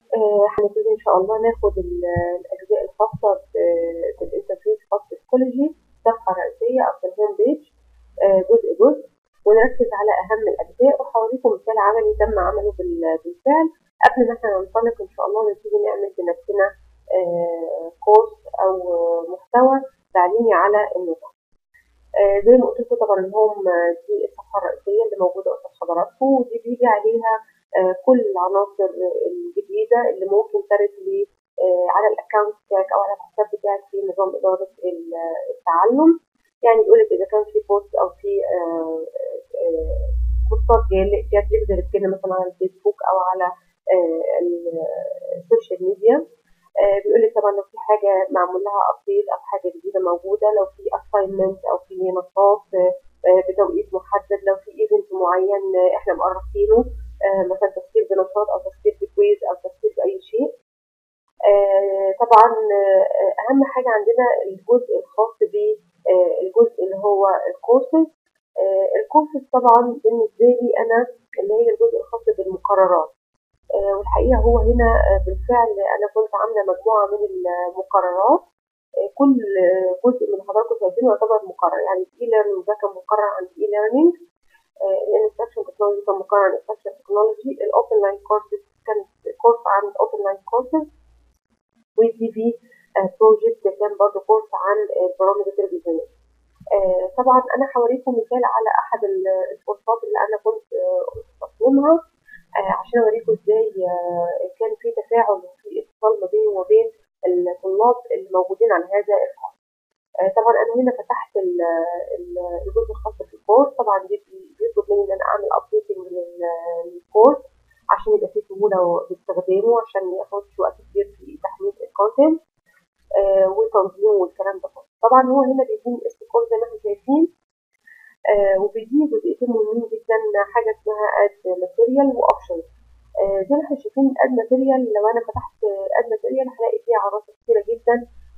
هنبتدي ان شاء الله ناخد الاجزاء الخاصه بالانترفيس خاص بالكولوجي صفحه رئيسيه او في الهوم بيج جزء جزء ونركز على اهم الاجزاء وهوريكم مثال عملي تم عمله بالفعل قبل ما احنا ننطلق ان شاء الله ونبتدي نعمل بنفسنا كورس او محتوى تعليمي على النظام زي ما قلت لكم طبعا الهوم دي الصفحه الرئيسيه اللي موجوده قصاد حضراتكم ودي بيجي عليها كل العناصر الجديده اللي ممكن ترد لي على الاكونت بتاعك او على الحساب بتاعك في نظام اداره التعلم يعني يقول لك اذا كان في بوست او في بوستات جات لك زي كده مثلا على الفيسبوك او على السوشيال ميديا بيقول لك طبعا لو في حاجه معمول لها ابديت او حاجه جديده موجوده لو في اساينمنت او في نشاط بتوقيت محدد لو في ايفنت معين احنا مقرصينه مثلا تفكير بنشاط او تفكير بكويز او تفكير باي شيء طبعا اهم حاجه عندنا الجزء الخاص بالجزء اللي هو الكورسز الكورسز طبعا بالنسبه لي انا اللي هي الجزء الخاص بالمقررات والحقيقه هو هنا بالفعل انا كنت عامله مجموعه من المقررات كل جزء من حضراتكم شايفينه يعتبر مقرر يعني الاي ليرنينج ده كان مقرر عن الاي ليرنينج الانستراكشن تكنولوجي كان مقرر عن الانستراكشن تكنولوجي الاوبن لاين كورسز كان كورس عن الاوبن لاين كورسز والتي في بروجكت كان برضه كورس عن البرامج التلفزيونيه طبعا انا هوريكم مثال على احد الكورسات اللي انا كنت بصممها عشان اوريكم ازاي كان في تفاعل وفي اتصال ما بيني وبين الطلاب الموجودين على هذا الخط طبعا انا هنا فتحت الجزء الخاص بالكورس طبعا بيطلب مني ان انا اعمل ابديتنج للكورس عشان يبقى فيه سهوله باستخدامه عشان ما ياخدش وقت كبير في تحميل الكونتنت وتنظيمه والكلام ده كله طبعا هو هنا بيديني اسم الكورس زي ما احنا شايفين وبيديني جزئيتين مهمين جدا حاجه اسمها اد ماتيريال واوبشنز زي ما احنا شايفين الاد ماتيريال لو انا فتحت اد ماتيريال هلاقي فيها عناصر كتيره جدا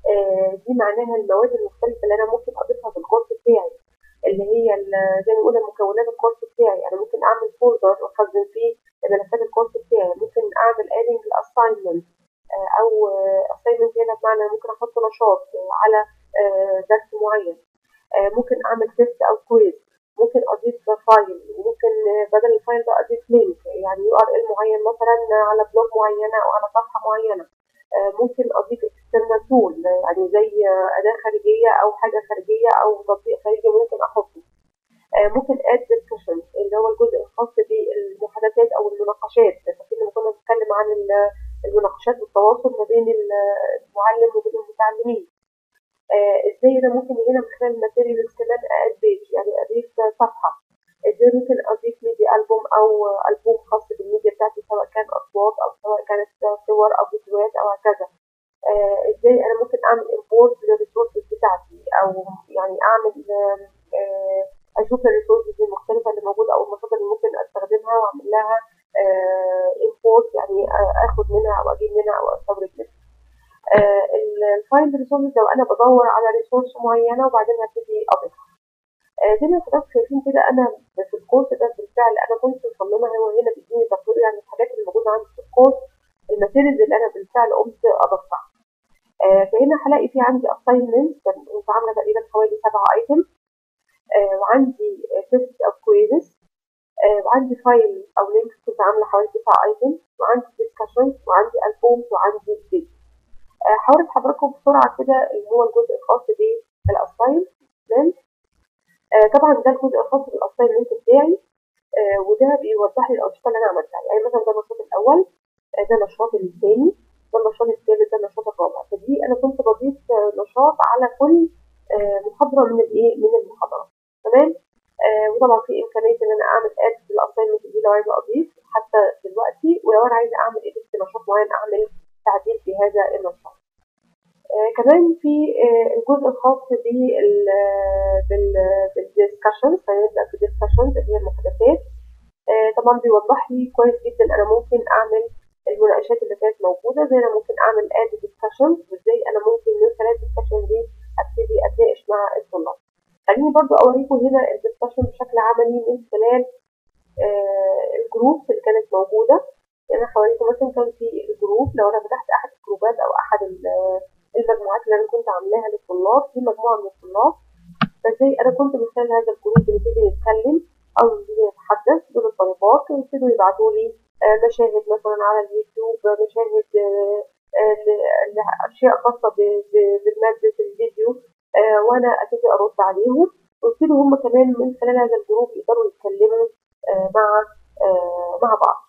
دي معناها المواد المختلفه اللي انا ممكن اضيفها في الكورس بتاعي اللي هي زي ما قلنا مكونات الكورس بتاعي انا ممكن اعمل فولدر واخزن فيه ملفات الكورس بتاعي ممكن اعمل ادنج الاساينمنت او اساينمنت هنا بمعنى ممكن احط نشاط على درس معين ممكن اعمل تيست او كويز ممكن اضيف فايل وممكن بدل الفايل ده اضيف لينك يعني يو ار ال معين مثلا على بلوج معينه او على صفحه معينه ممكن اضيف اكسترنال تول يعني زي اداه خارجيه او حاجه خارجيه او تطبيق خارجي ممكن احطه ممكن اد ديسكشن اللي هو الجزء الخاص بالمحادثات او المناقشات فاكرين لما كنا بنتكلم عن المناقشات والتواصل ما بين المعلم وبين المتعلمين ازاي انا ممكن هنا من خلال الماتيريالز كمان اد بيج يعني اضيف صفحه ازاي ممكن اضيف ميديا البوم او البوم خاص بالميديا بتاعتي سواء كان اصوات او سواء كانت صور او فيديوهات او هكذا ازاي انا ممكن اعمل امبورت للريسورسز بتاعتي او يعني اعمل اشوف الريسورسز المختلفه اللي موجوده او المصادر اللي ممكن استخدمها واعمل لها امبورت يعني اخد منها او اجيب منها او استورد منها الفايل ريسورسز لو انا بدور على ريسورس معينه وبعدين هبتدي اضيفها زي ما حضرتك شايفين كده انا في الكورس ده بالفعل انا كنت مصممه هو هنا بيديني تقرير يعني الحاجات اللي موجوده عندي في الكورس الماتيريالز اللي انا بالفعل قمت اضفتها فهنا هلاقي في عندي اساينمنت كنت عامله تقريبا حوالي سبعة ايتم وعندي تيست او كويزز وعندي فايل او لينك كنت عامله حوالي تسعة ايتم وعندي ديسكشنز وعندي البومز وعندي فيديو هوري حضراتكم بسرعه كده اللي هو الجزء الخاص بالاساينمنت طبعا ده الجزء الخاص بالاساينمنت بتاعي وده بيوضح لي الانشطه اللي انا عملتها يعني مثلا ده النشاط الاول ده النشاط الثاني ده النشاط الثالث ده النشاط الرابع فدي انا كنت بضيف نشاط على كل محاضره من الايه من المحاضرات تمام وطبعا في امكانيه ان انا اعمل اد للاساينمنت دي لو عايزه اضيف حتى دلوقتي ولو انا عايزه اعمل اديت نشاط معين اعمل تعديل في هذا النشاط آه كمان في آه الجزء الخاص بالديسكشنز هنبدا في الديسكشنز اللي هي المحادثات آه طبعا بيوضح لي كويس جدا انا ممكن اعمل المناقشات اللي كانت موجوده زي انا ممكن اعمل اد ديسكشنز وازاي انا ممكن من خلال الديسكشن دي ابتدي اتناقش مع الطلاب خليني برضو اوريكم هنا الديسكشن بشكل عملي من خلال الجروبس اللي كانت موجوده يعني هوريكم مثلا كان في الجروب جروب لو انا فتحت احد الجروبات او احد ال- المجموعات اللي انا كنت عاملاها للطلاب في مجموعه من الطلاب فازاي انا كنت من خلال هذا الجروب بنبتدي نتكلم او نبتدي نتحدث دول الطالبات ويبتدوا يبعتوا لي آه، مشاهد مثلا على اليوتيوب آه، مشاهد آه، آه، ل- لاشياء خاصه ب- ب- بماده الفيديو آه، وانا ابتدي ارد عليهم ويبتدوا هم كمان من خلال هذا الجروب يقدروا يتكلموا آه، مع آه، مع بعض